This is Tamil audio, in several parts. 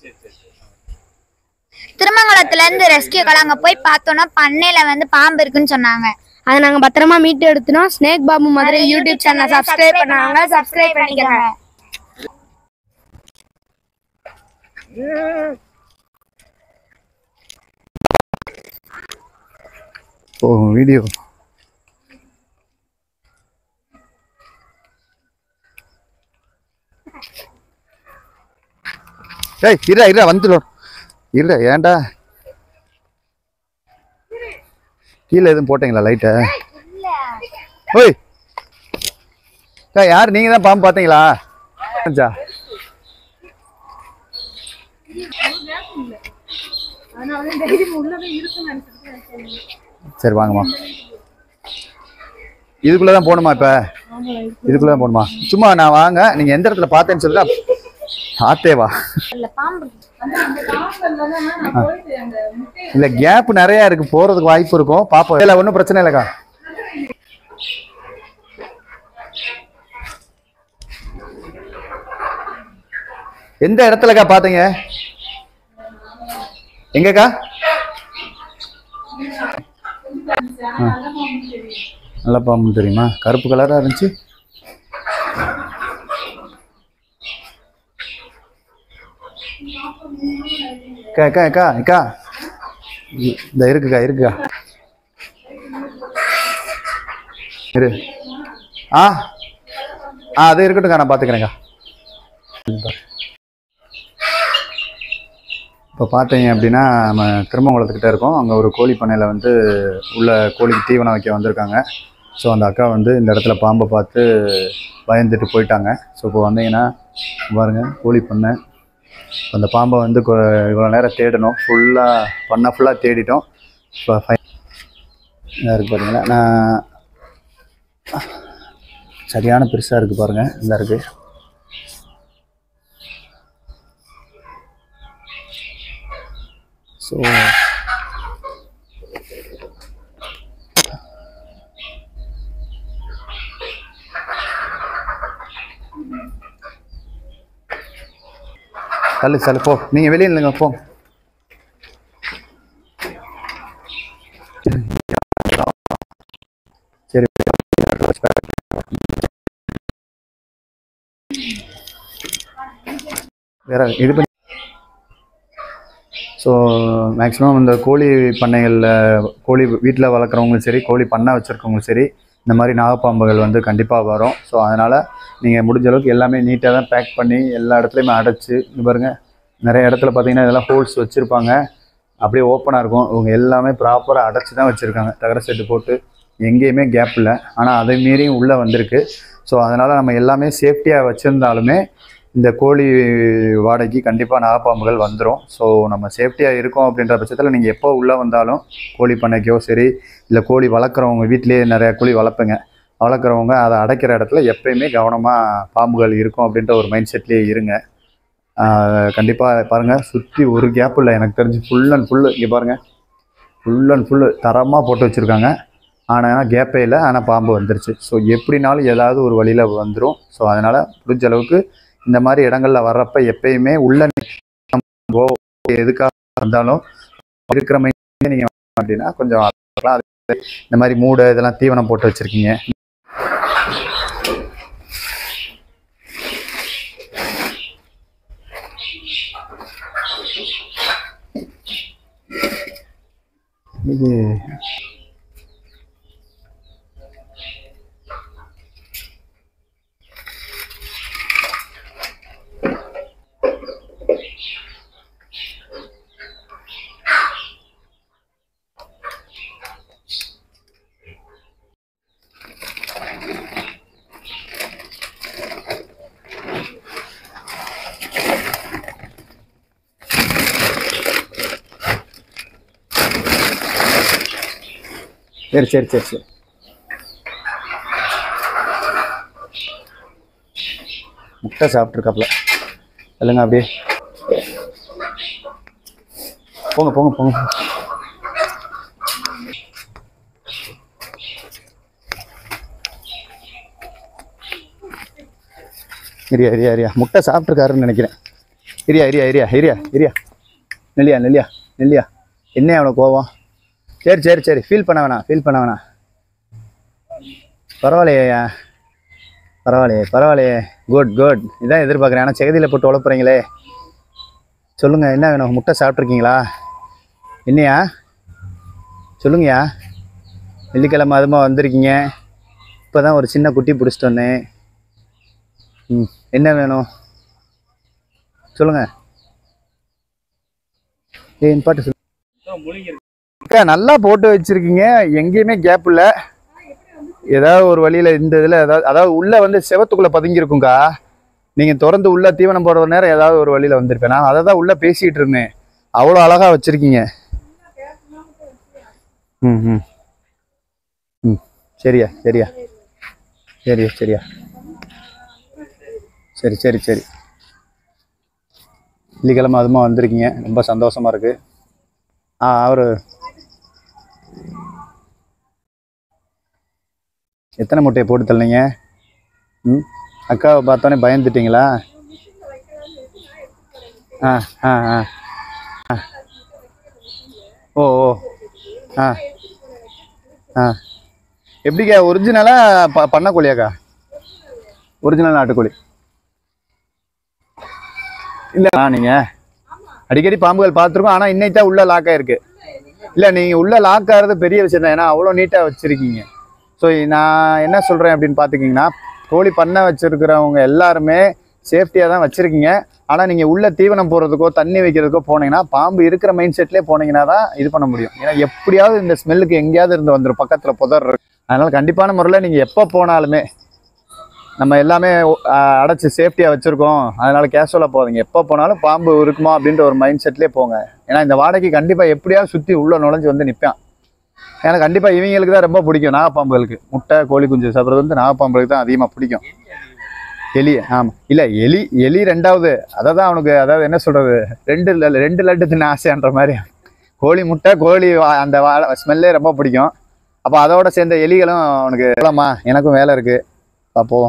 திருமங்கலத்துல இருந்து ரெஸ்கியூக்கள் அங்க போய் பார்த்தோம்னா பண்ணையில வந்து பாம்பு இருக்குன்னு சொன்னாங்க அதை நாங்க பத்திரமா மீட்டு எடுத்துனோம் snake Babu Madurai YouTube channel subscribe பண்ணாங்க சப்ஸ்கிரைப் பண்ணிக்கோங்க ஓ வீடியோ ஏய் இருடா இருடா வந்துடும் இருடா ஏன்டா கீழே எதுவும் போட்டீங்களா லைட்டை ஓய் ஏய், யார் நீங்க தான் பாம்பு பார்த்தீங்களா ஜா. சரி வாங்கம்மா இதுக்குள்ள தான் போகணுமா இப்ப இதுக்குள்ள தான் போகணுமா சும்மா நான் வாங்க நீங்க எந்த இடத்துல பார்த்தேன்னு சொல்லுங்க ஆத்தேவா இல்ல கேப் நிறைய இருக்கு போறதுக்கு வாய்ப்பு இருக்கும் பாப்போம் இல்ல ஒன்றும் பிரச்சனை இல்லைக்கா எந்த இடத்துலக்கா பாத்தீங்க எங்கக்கா ஆ. நல்ல பாம்பு தெரியுமா கருப்பு கலரா இருந்துச்சு அக்கா அக்கா அக்கா அக்கா இ- இந்த இருக்குக்கா இருக்குக்கா இரு ஆ ஆ அது இருக்கட்டும்க்கா நான் பார்த்துக்கிறேன்க்கா இப்போ பார்த்தீங்க அப்படின்னா நம்ம திருமங்கலத்துக்கிட்ட இருக்கோம் அங்கே ஒரு கோழி பண்ணையில் வந்து உள்ள கோழிக்கு தீவனம் வைக்க வந்திருக்காங்க ஸோ அந்த அக்கா வந்து இந்த இடத்துல பாம்பை பார்த்து பயந்துட்டு போயிட்டாங்க ஸோ இப்போ வந்தீங்கன்னா பாருங்க கோழி பண்ணை இப்ப அந்த பாம்பை வந்து கொ- இவ்வளோ நேரம் தேடணும் ஃபுல்லாக பண்ணை ஃபுல்லாக தேடிட்டோம் இப்போ ஃபை இருக்கு பாருங்களா நான் சரியான பெருசாக இருக்குது பாருங்கள் இந்த இருக்குது ஸோ தள்ளு தள்ளு போ நீங்கள் வெளியே இல்லைங்க போ சரி வேற இது பண்ணி ஸோ மேக்ஸிமம் இந்த கோழி பண்ணைகளில் கோழி வீட்டில் வளர்க்குறவங்களும் சரி கோழி பண்ணை வச்சுருக்கவங்களும் சரி இந்த மாதிரி நாகப்பாம்புகள் வந்து கண்டிப்பாக வரும் ஸோ அதனால் நீங்கள் முடிஞ்ச அளவுக்கு எல்லாமே நீட்டாக தான் பேக் பண்ணி எல்லா இடத்துலையுமே அடைச்சி இங்க பாருங்க நிறைய இடத்துல பார்த்தீங்கன்னா இதெல்லாம் ஹோல்ஸ் வச்சுருப்பாங்க அப்படியே ஓப்பனாக இருக்கும் இவங்க எல்லாமே ப்ராப்பராக அடைச்சி தான் வச்சுருக்காங்க தகர செட்டு போட்டு எங்கேயுமே கேப் இல்லை ஆனால் அதை மீறியும் உள்ளே வந்திருக்கு ஸோ அதனால் நம்ம எல்லாமே சேஃப்டியாக வச்சுருந்தாலுமே இந்த கோழி வாடகைக்கு கண்டிப்பாக நாகப்பாம்புகள் வந்துடும் ஸோ நம்ம சேஃப்டியாக இருக்கோம் அப்படின்ற பட்சத்தில் நீங்கள் எப்போ உள்ளே வந்தாலும் கோழி பண்ணைக்கோ சரி இல்லை கோழி வளர்க்குறவங்க வீட்டிலேயே நிறைய கோழி வளர்ப்புங்க வளர்க்குறவங்க அதை அடைக்கிற இடத்துல எப்பயுமே கவனமாக பாம்புகள் இருக்கும் அப்படின்ற ஒரு மைண்ட் செட்லேயே இருங்க கண்டிப்பாக பாருங்கள் சுற்றி ஒரு கேப் இல்லை எனக்கு தெரிஞ்சு ஃபுல் அண்ட் ஃபுல்லு இங்கே பாருங்கள் ஃபுல் அண்ட் ஃபுல்லு தரமாக போட்டு வச்சுருக்காங்க ஆனால் கேப்பே இல்லை ஆனால் பாம்பு வந்துருச்சு ஸோ எப்படினாலும் ஏதாவது ஒரு வழியில் வந்துடும் ஸோ அதனால் முடிஞ்ச அளவுக்கு இந்த மாதிரி இடங்கள்ல வர்றப்ப எப்பயுமே உள்ள நம்ம எதுக்காக வந்தாலும் இருக்கிற மாதிரி நீங்கள் அப்படின்னா கொஞ்சம் அதெல்லாம் அது- இந்த மாதிரி மூடை இதெல்லாம் தீவனம் போட்டு வச்சுருக்கீங்க இது சரி சரி சரி சரி முட்டை சாப்பிட்ருக்காப்ல இல்லைங்க அப்படியே போங்க போங்க போங்க ஏரியா ஏரியா ஏரியா முட்டை சாப்பிட்ருக்காருன்னு நினைக்கிறேன் இரியா இரியா இரியா இரியா இரியா நெல்லியா நெல்லியா நெல்லியா என்ன அவனுக்கு கோவம் சரி சரி சரி ஃபீல் பண்ண வேணாம் ஃபீல் பண்ண வேணாம் பரவாயில்லையா பரவாயில்லையே பரவாயில்லையே குட் குட் இதான் எதிர்பார்க்குறேன் ஆனால் செகதியில் போட்டு உழப்புறீங்களே சொல்லுங்கள் என்ன வேணும் முட்டை சாப்பிட்ருக்கீங்களா என்னையா சொல்லுங்கய்யா வெள்ளிக்கிழமை அதுமா வந்திருக்கீங்க இப்போ தான் ஒரு சின்ன குட்டி பிடிச்சிட்டு வந்தேன் ம் என்ன வேணும் சொல்லுங்கள் ஏன் பாட்டு சொல்லு அக்கா நல்லா போட்டு வச்சிருக்கீங்க எங்கேயுமே கேப் இல்லை ஏதாவது ஒரு வழியில இந்த இதில் ஏதாவது அதாவது உள்ள வந்து செவத்துக்குள்ள பதுங்கி இருக்கும்க்கா நீங்கள் திறந்து உள்ள தீவனம் போடுற நேரம் ஏதாவது ஒரு வழியில வந்திருப்பேன் நான் அதை தான் உள்ள பேசிட்டு இருந்தேன் அவ்வளோ அழகா வச்சிருக்கீங்க ம் ம் ம் சரியா சரியா சரியா சரியா சரி சரி சரி வெள்ளிக்கிழமை அதுமா வந்திருக்கீங்க ரொம்ப சந்தோஷமா இருக்கு ஆ அவரு எத்தனை முட்டையை போட்டு தள்ளீங்க ம் அக்காவை பார்த்தோன்னே பயந்துட்டீங்களா ஆ ஆ ஆ ஆ. ஓ ஓ ஆ ஆ எப்படிக்கா ஒரிஜினலா ப பண்ணக்கோழியாக்கா ஒரிஜினல் நாட்டுக்கோழி இல்லை ஆ நீங்கள் அடிக்கடி பாம்புகள் பார்த்துருக்கோம் ஆனால் இன்னைக்கு தான் உள்ள லாக் ஆயிருக்கு இல்லை நீங்கள் உள்ள லாக் ஆகிறது பெரிய விஷயம் தான் ஏன்னா அவ்வளோ நீட்டாக வச்சுருக்கீங்க ஸோ நான் என்ன சொல்கிறேன் அப்படின்னு பார்த்துக்கிங்கன்னா கோழி பண்ணை வச்சுருக்கிறவங்க எல்லாருமே சேஃப்டியாக தான் வச்சுருக்கீங்க ஆனால் நீங்கள் உள்ள தீவனம் போடுறதுக்கோ தண்ணி வைக்கிறதுக்கோ போனீங்கன்னா பாம்பு இருக்கிற மைண்ட் செட்லேயே போனீங்கன்னா தான் இது பண்ண முடியும் ஏன்னா எப்படியாவது இந்த ஸ்மெல்லுக்கு எங்கேயாவது இருந்து வந்துடும் பக்கத்தில் புதர் இருக்கு. அதனால கண்டிப்பான முறையில் நீங்கள் எப்போ போனாலுமே நம்ம எல்லாமே அஹ், அடைச்சு சேஃப்டியாக வச்சுருக்கோம் அதனால கேஷுவலாக போகாதீங்க எப்போ போனாலும் பாம்பு இருக்குமா அப்படின்ற ஒரு மைண்ட் செட்லேயே போங்க ஏன்னா இந்த வாடகைக்கு கண்டிப்பாக எப்படியாவது சுற்றி உள்ள நுழைஞ்சு வந்து நிற்பான் ஏன்னா கண்டிப்பாக இவங்களுக்கு தான் ரொம்ப பிடிக்கும் நாகப்பாம்புகளுக்கு முட்டை கோழி குஞ்சு சாப்பிட்றது வந்து நாகப்பாம்புகளுக்கு தான் அதிகமாக பிடிக்கும் எலி ஆமாம் இல்லை எலி எலி ரெண்டாவது அதை தான் அவனுக்கு அதாவது என்ன சொல்கிறது ரெண்டு ல- ரெண்டு லட்டு தின்ன ஆசைன்ற மாதிரி கோழி முட்டை கோழி வா- அந்த ஸ்மெல்லே ரொம்ப பிடிக்கும் அப்போ அதோட சேர்ந்த எலிகளும் அவனுக்கு இல்லைம்மா எனக்கும் வேலை இருக்குது பார்ப்போம்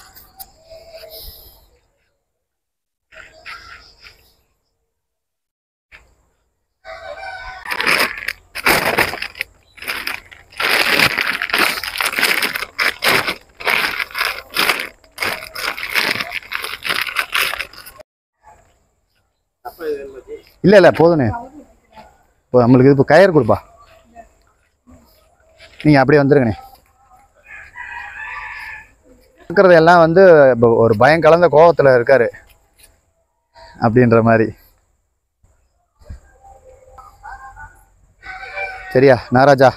இல்லை இல்லை போதுண்ணே இப்போ நம்மளுக்கு இப்போ கயிறு கொடுப்பா நீங்கள் அப்படியே வந்துருங்கண்ணே இருக்கிறது எல்லாம் வந்து இப்போ ஒரு பயம் கலந்த கோவத்தில் இருக்காரு அப்படின்ற மாதிரி சரியா நாராஜா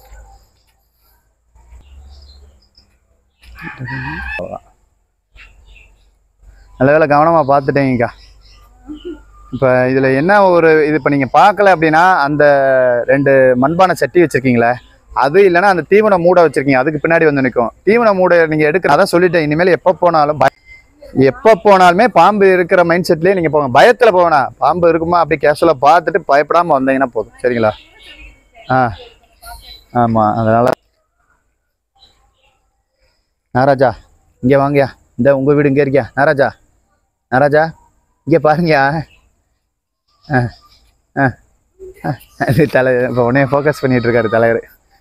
நல்ல வேலை கவனமாக பார்த்துட்டேங்கக்கா இப்போ இதில் என்ன ஒரு இது இப்போ நீங்கள் பார்க்கல அப்படின்னா அந்த ரெண்டு மண்பானை சட்டி வச்சுருக்கீங்களே அது இல்லைன்னா அந்த தீவன மூடை வச்சுருக்கீங்க அதுக்கு பின்னாடி வந்து நிற்கும் தீவன மூடை நீங்கள் எடுக்கிற அதான் சொல்லிட்டேன் இனிமேல் எப்போ போனாலும் பய எப்போ போனாலுமே பாம்பு இருக்கிற மைண்ட் செட்லேயே நீங்கள் போங்க பயத்தில் போவேணா பாம்பு இருக்குமா அப்படி கேஷுவலாக பார்த்துட்டு பயப்படாமல் வந்தீங்கன்னா போதும் சரிங்களா ஆ ஆமாம் அதனால் நாராஜா இங்கே வாங்கயா இந்த உங்கள் வீடு இங்கே இருக்கியா நாராஜா நாராஜா இங்கே பாருங்கயா ஆ ஆ ஆ. அது தலை இப்போ உடனே ஃபோக்கஸ் பண்ணிட்டு இருக்காரு தலைவர்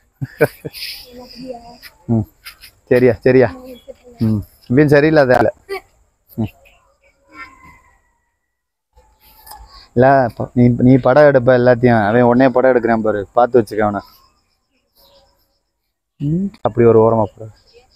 ம் சரியா சரியா ம் இப்பயும் சரியில்லாத ஆள் ம் இல்லை ப- நீ நீ படம் எடுப்ப எல்லாத்தையும் அவன் உடனே படம் எடுக்கிறான் பாரு பார்த்து வச்சுக்க அவனை ம், அப்படி ஒரு ஓரமாக போகிற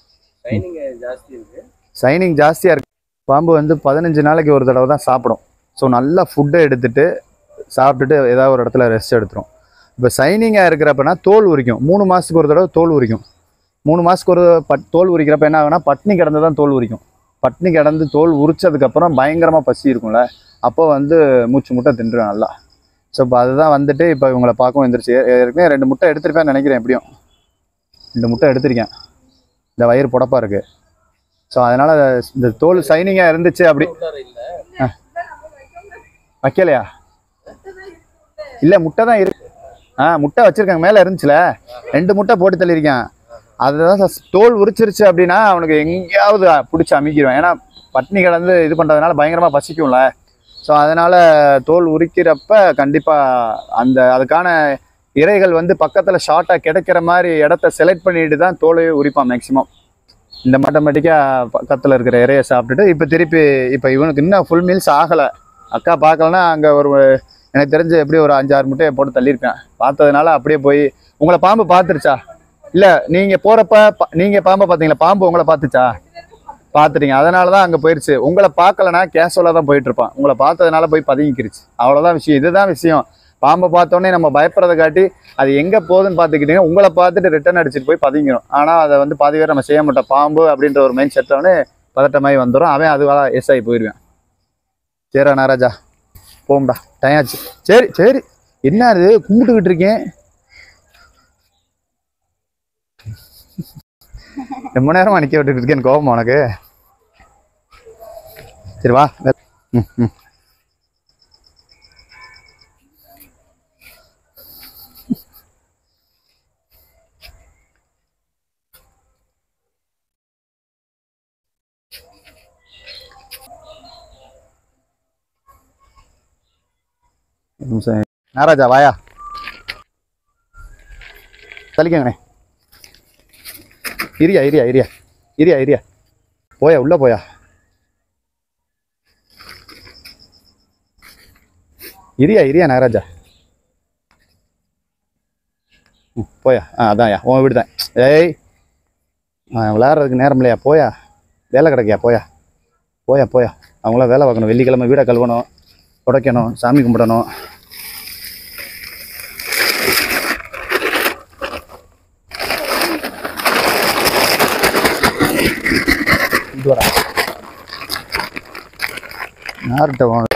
சைனிங் ஜாஸ்தியாக இருக்கு பாம்பு வந்து பதினஞ்சு நாளைக்கு ஒரு தடவை தான் சாப்பிடும் ஸோ நல்லா ஃபுட்டை எடுத்துட்டு சாப்பிட்டுட்டு ஏதாவது ஒரு இடத்துல ரெஸ்ட் எடுத்துரும் இப்போ சைனிங்காக இருக்கிறப்பனா தோல் உரிக்கும் மூணு மாதத்துக்கு ஒரு தடவை தோல் உரிக்கும் மூணு மாதத்துக்கு ஒரு பட் தோல் உரிக்கிறப்ப என்ன ஆகுனா பட்னி கிடந்து தான் தோல் உரிக்கும் பட்னி கிடந்து தோல் உரிச்சதுக்கப்புறம் பயங்கரமாக பசி இருக்கும்ல அப்போ வந்து மூச்சு முட்டை தின்றுடும் நல்லா ஸோ இப்போ அதுதான் வந்துட்டு இப்போ இவங்களை பார்க்கவும் எந்திரிச்சு ஏ- ஏற்கனவே ரெண்டு முட்டை எடுத்திருப்பேன்னு நினைக்கிறேன் எப்படியும் ரெண்டு முட்டை எடுத்திருக்கேன் இந்த வயிறு புடப்பா இருக்கு ஸோ அதனால இந்த தோல் சைனிங்காக இருந்துச்சு அப்படி ஆ. வைக்கலையா இல்லை முட்டை தான் இருக்கு ஆ முட்டை வச்சிருக்காங்க மேலே இருந்துச்சுல ரெண்டு முட்டை போட்டு தள்ளியிருக்கேன் அதுதான் சஸ்- தோல் உரிச்சிருச்சு அப்படின்னா அவனுக்கு எங்கேயாவது பிடிச்சி அமைக்கிடுவேன் ஏன்னா பட்னி கிடந்து இது பண்ணுறதுனால பயங்கரமாக பசிக்கும்ல ஸோ அதனால் தோல் உரிக்கிறப்ப கண்டிப்பாக அந்த அதுக்கான இறைகள் வந்து பக்கத்தில் ஷார்ட்டாக கிடைக்கிற மாதிரி இடத்த செலக்ட் பண்ணிட்டு தான் தோலையே உரிப்பான் மேக்ஸிமம் இந்த ஆட்டோமேட்டிக்காக பக்கத்தில் இருக்கிற இறையை சாப்பிட்டுட்டு இப்போ திருப்பி இப்போ இவனுக்கு இன்னும் ஃபுல் மீல்ஸ் ஆகலை அக்கா பார்க்கலன்னா அங்கே ஒரு எனக்கு தெரிஞ்சு எப்படி ஒரு அஞ்சாறு முட்டையை போட்டு தள்ளியிருப்பேன் பார்த்ததுனால அப்படியே போய் உங்களை பாம்பு பார்த்துருச்சா இல்லை நீங்கள் போகிறப்ப நீங்கள் பாம்பை பார்த்தீங்களா பாம்பு உங்களை பார்த்துச்சா பார்த்துட்டீங்க அதனால தான் அங்கே போயிடுச்சு உங்களை பார்க்கலனா கேஷுவலாக தான் போயிட்டு இருப்பான் உங்களை பார்த்ததுனால போய் பதுங்கிக்கிருச்சு அவ்வளோதான் விஷயம் இதுதான் விஷயம் பாம்பை பார்த்தோன்னே நம்ம பயப்படுறத காட்டி அது எங்கே போகுதுன்னு பார்த்துக்கிட்டீங்கன்னா உங்களை பார்த்துட்டு ரிட்டர்ன் அடிச்சுட்டு போய் பதுங்கிடும் ஆனால் அதை வந்து பாதி பேர் நம்ம செய்ய மாட்டோம் பாம்பு அப்படின்ற ஒரு மைண்ட் செட்டவனே பதட்டமாகி வந்துடும் அவன் அதுவாக எஸ் ஆகி போயிடுவேன் சரிடா நாராஜா போம்டா டைம் ஆச்சு சரி சரி என்ன இது கும்பிட்டுக்கிட்டு இருக்கேன் ரொம்ப நேரமா நிக்க விட்டுட்டு இருக்கேன் கோபமா உனக்கு சரி வா வெ- ம் ம் ஒரு நிமிஷம் நாராஜா வாயா தலிக்கங்கண்ணே இரியா இரியா இரியா இரியா இரியா போயா உள்ள போயா இரியா இரியா நாகராஜா ம், போயா ஆ அதான்யா உன் வீடு தான் ஏய் ஆ, விளையாடுறதுக்கு நேரம் இல்லையா போயா வேலை கிடைக்கியா போயா போயா போயா அவங்களாம் வேலை பார்க்கணும் வெள்ளிக்கிழமை வீடை கழுவணும் துடைக்கணும் சாமி கும்பிடணும் இது வரா யார்கிட்ட